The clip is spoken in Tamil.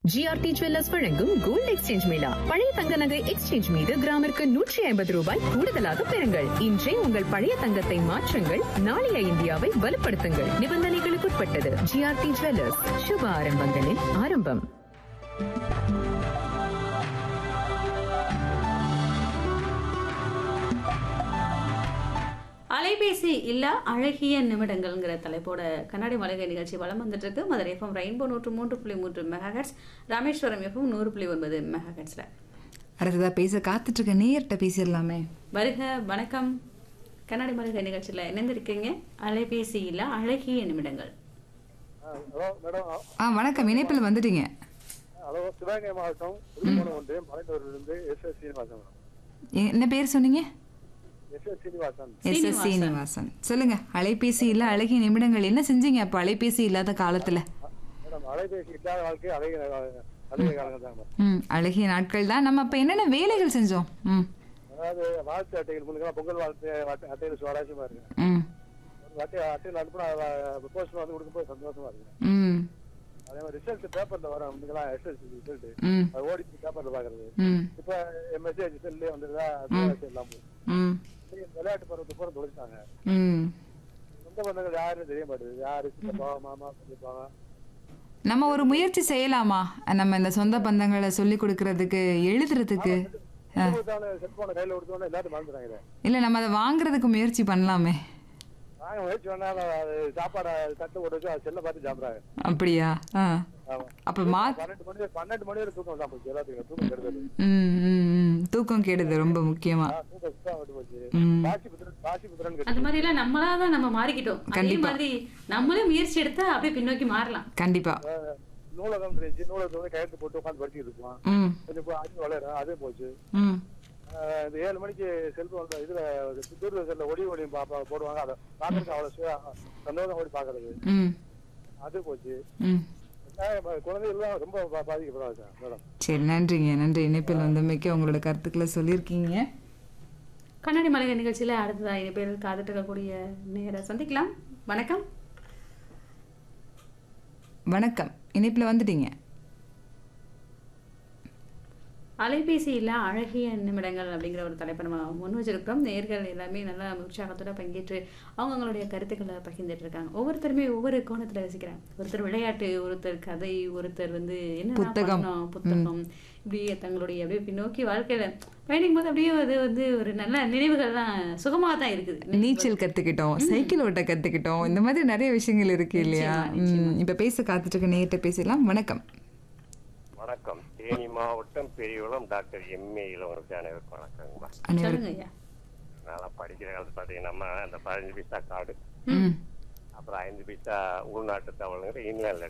ஜிஆர்டி ஜுவல்லர்ஸ் வழங்கும் கோல்ட் எக்ஸ்சேஞ்ச் மேளா பழைய தங்க நகை எக்ஸ்சேஞ்ச் மீது கிராமிற்கு நூற்றி ஐம்பது ரூபாய் கூடுதலாக பெறுங்கள் இன்றே உங்கள் பழைய தங்கத்தை மாற்றுங்கள் நாளைய இந்தியாவை வலுப்படுத்துங்கள் நிபந்தனைகளுக்குட்பட்டது ஜிஆர்டி ஜுவல்லர்ஸ் சுப ஆரம்பங்களின் ஆரம்பம் அலைபேசி இல்ல அழகிய நிமிடங்கள்ங்கிற தலைப்போட கண்ணாடி மலைகை நிகழ்ச்சி வலம் வந்துட்டு இருக்கு மதுரை எஃப்எம் ரெயின்போ நூற்று மூன்று புள்ளி மூன்று மெகாஹெட்ஸ் ராமேஸ்வரம் எஃப்எம் நூறு புள்ளி ஒன்பது மெகாஹெட்ஸ்ல அடுத்ததா பேச காத்துட்டு இருக்க நேர்கிட்ட பேசிடலாமே வருக வணக்கம் கண்ணாடி மலைகை நிகழ்ச்சியில் இணைந்திருக்கீங்க அலைபேசி இல்ல அழகிய நிமிடங்கள் ஹலோ மேடம் ஆ வணக்கம் இணைப்பில் வந்துட்டீங்க ஹலோ சிவகங்கை மாவட்டம் புதுக்கோணம் ஒன்று மலைத்தூரிலிருந்து எஸ் எஸ் சீனிவாசன் மேடம் எ- என்ன பேர் சொன்னீங்க S S Srinivasan S S Srinivasan சொல்லுங்க அலைபேசி இல்ல அழகிய நிமிடங்கள் என்ன செஞ்சீங்க அப்போ அலைபேசி இல்லாத காலத்துல மேடம் அலைபேசி இல்லாத வாழ்க்கை அழகிய அழகிய காலங்கள் தான் மேடம் ம் அழகிய நாட்கள் தான் நம்ம அப்ப என்னென்ன வேலைகள் செஞ்சோம் ம் அதாவது வாழ்த்து அட்டைகள் முன்னுக்கெல்லாம் பொங்கல் வாழ்த்து அட்டை- அட்டைகள் சுவாரஸ்யமா இருக்கு ம் ஒரு அட்டை அட்டையில் அனுப்புனா போஸ்ட் வந்து கொடுக்கும்போது சந்தோஷமா இருக்கு ம் அதே மாதிரி ரிசல்ட் பேப்பர்ல வர முன்னுக்கெல்லாம் எஸ்எஸ்சி ரிசல்ட் ம் அது ஓடி பேப்பர்ல பாக்குறது ம் இப்ப மெசேஜ் செல்லே வந்துருதா அது எல்லாம் போகுது. ம் சரி, விளையாட்டு பருவத்தை பூரா தொலைச்சிட்டாங்க ம் சொந்த பந்தங்கள் யாருன்னு தெரிய மாட்டேங்குது யாரு சித்தப்பா மாமா சொல்லிப்பாங்க நம்ம ஒரு முயற்சி செய்யலாமா நம்ம இந்த சொந்த பந்தங்களை சொல்லி கொடுக்கறதுக்கு எழுதுறதுக்கு செல்போனை கையில கொடுத்தோன்னே எல்லாரும் மறந்துறாங்க இல்ல நம்ம அதை வாங்குறதுக்கு முயற்சி பண்ணலாமே நாங்க முயற்சி பண்ணாலும் அது சாப்பாடை தட்டு போட்டு வச்சு அது செல்ல பார்த்து சாப்பிடுறாங்க அப்படியா ஆ ஆமா அப்ப மா பன்னெண்டு மணி பன்னெண்டு மணி வரை தூக்கம் தான் போச்சு எல்லாத்துக்கும் தூக்கம் கெடுதல் ம் ம், ம். தூக்கம் கெடுது ரொம்ப முக்கியமா ஆ, தூக்கம் சுத்தம் விட்டு போச்சு ம். பாசி புத்திரன் பாசி புத்திரன் அந்த கெட்டு மாதிரி எல்லாம் நம்மளா தான் நம்ம மாறிக்கிட்டோம் அதே கண்டிப்பா. மாதிரி நம்மளே முயற்சி எடுத்தா அப்படியே பின்னோக்கி மாறலாம் கண்டிப்பா அஹ், நூலகம் இருந்துச்சு நூலகத்துல வந்து கையெழுத்து போட்டு உட்காந்து படிச்சுட்டு இருப்போம் ம் கொஞ்சம் இப்போ அறிவு வளரும் அதே போச்சு ம் அஹ், இந்த ஏழு மணிக்கு செல்போன் இதுல தூர்தர்ஷன்ல ஒளி ஒளி பாப்பா போடுவாங்க அதை பார்க்கறதுக்கு அவ்வளவு சுய- சந்தோஷம் ஓடி பாக்குறது ம் அது போச்சு ம் அஹ், குழந்தைகள் ரொம்ப பா- பாதிக்கப்படுறாங்க மேடம் சரி நன்றிங்க நன்றி இணைப்பில் வந்தமைக்கு உங்களோட கருத்துக்களை சொல்லியிருக்கீங்க கண்ணாடி மலைகை நிகழ்ச்சியில அடுத்ததா இனி பேர் காத்துட்டு இருக்கக்கூடிய நேர சந்திக்கலாம் வணக்கம் வணக்கம் இணைப்பில் வந்துட்டீங்க அலைபேசி இல்ல அழகிய நிமிடங்கள் அப்படிங்கிற ஒரு தலைப்பை நம்ம முன் வச்சிருக்கிறோம் நேர்கள் எல்லாமே நல்லா உற்சாகத்தோட பங்கேற்று அவங்கவுங்களுடைய கருத்துக்களை பகிர்ந்துட்டு இருக்காங்க ஒவ்வொருத்தருமே ஒவ்வொரு கோணத்துல ரசிக்கிறாங்க ஒருத்தர் விளையாட்டு ஒருத்தர் கதை ஒருத்தர் வந்து என்ன புத்தகம். புத்தகம் இப்படியே தங்களுடைய அப்படியே பின்னோக்கி வாழ்க்கையில பயணிக்கும் போது அப்படியே அது வந்து ஒரு நல்ல நினைவுகள்லாம் சுகமாக தான் இருக்குது நீச்சல் கத்துக்கிட்டோம் சைக்கிள் ஓட்ட கத்துக்கிட்டோம் இந்த மாதிரி நிறைய விஷயங்கள் இருக்கு இல்லையா ம், இப்ப பேச காத்துட்டு இருக்க நேர்கிட்ட பேசலாம் வணக்கம் வணக்கம் தேனி மாவட்டம் பெரியகுளம் டாக்டர் எம்ஏ இளவரசி அனைவருக்கும் வணக்கங்கம்மா அனைவரும் சொல்லுங்க ஐயா நல்லா படிக்கிற காலத்து பார்த்தீங்கன்னா அந்த பதினஞ்சு பைசா கார்டு ம் அப்புறம் ஐந்து பைசா உள்நாட்டு தவளுங்கிற இன்லேண்ட்